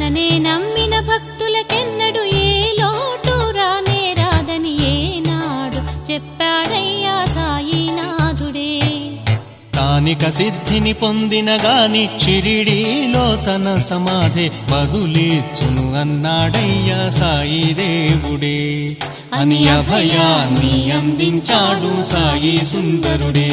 తననే నమ్మిన భక్తులకెన్నడు ఏ లోటు రానే రాదని ఏనాడు చెప్పాడయ్యా సాయినాథుడే తానిక సిద్ధిని పొందిన గాని షిరిడీలో తన సమాధి బదులిచ్చును అన్నాడయ్యా సాయి దేవుడే అని అభయాన్ని అందించాడు సాయి సుందరుడే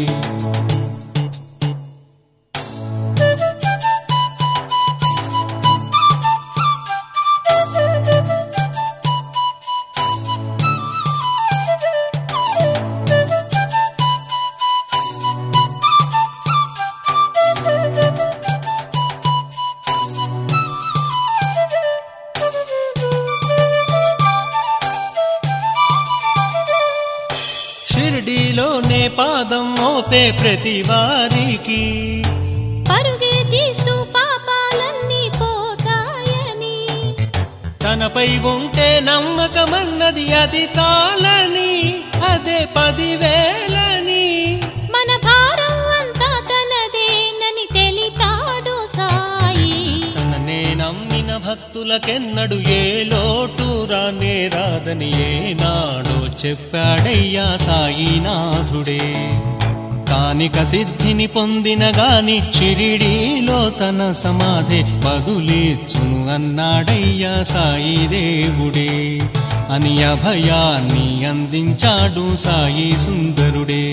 షిరిడీలోనే పాదం మోపే ప్రతి వారికి పరుగే తీస్తూ పాపాలన్నీ పోతాయని తనపై ఉంటే నమ్మకమన్నది అది చాలని అదే పదివేలని మన భారం అంతా తనదేనని తెలిపాడు సాయి తననే నమ్మిన భక్తులకెన్నడు ఏ లోటు రానే రాదని ఏనాడో చెప్పాడయ్యా సాయినాథుడే కానిక సిద్ధిని పొందిన గాని షిరిడీలో తన సమాధి బదులిచ్చును అన్నాడయ్యా సాయి దేవుడే అని అభయాన్ని అందించాడు సాయి సుందరుడే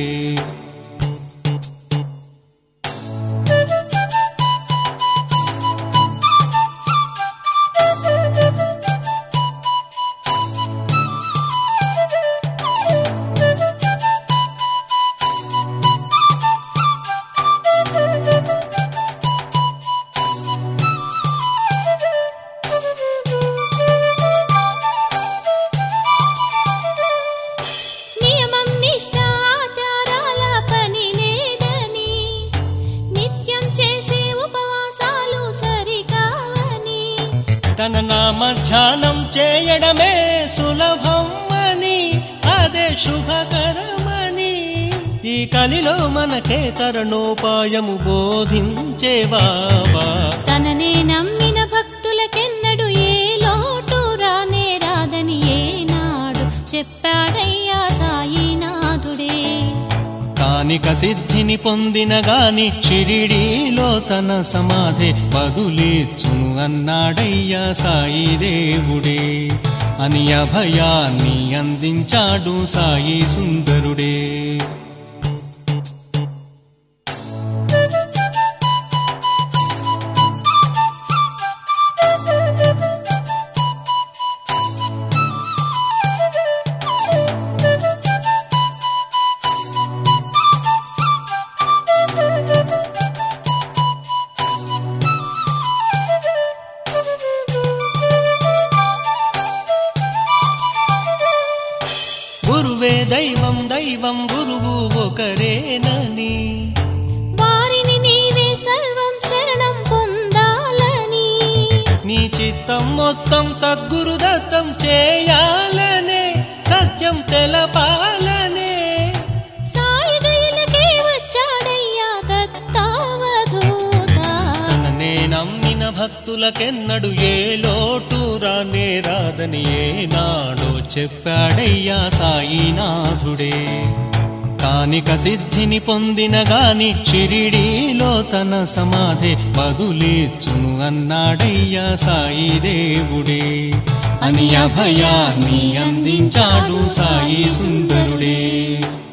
నియమం నిష్ట ఆచారాల పని లేదని నిత్యం చేసే ఉపవాసాలు సరికావని తన నామ ధ్యానం చేయడమే సులభం అని అదే శుభకరమని ఈ కలిలో మనకే తరణోపాయము బోధించే బాబా తననే నమ్మిన భక్తులకెన్నడు ఏ లోటు రానే రాదని ఏనాడు చెప్పాడయ్యా సాయినాథుడే కానిక సిద్ధిని పొందిన గాని షిరిడీలో తన సమాధి బదులిచ్చును అన్నాడయ్యా సాయి దేవుడే అని అభయాన్ని అందించాడు సాయి సుందరుడే గురువే దైవం దైవం గురువు ఒకరేనని వారిని నీవే సర్వం శరణం పొందాలని నీ చిత్తం మొత్తం సద్గురు దత్తం చేయాలనే సత్యం తెలపాలనే సాయి గయలకే వచ్చాడయ్యా దత్తావధూత తననే నమ్మిన భక్తులకెన్నడు ఏ లోటు రానే రాదని ఏనాడో చెప్పాడయ్యా సాయినాథుడే కానిక సిద్ధిని పొందిన గాని షిరిడీలో తన సమాధి బదులిచ్చును అన్నాడయ్యా సాయి దేవుడే అని అభయాన్ని అందించాడు సాయి సుందరుడే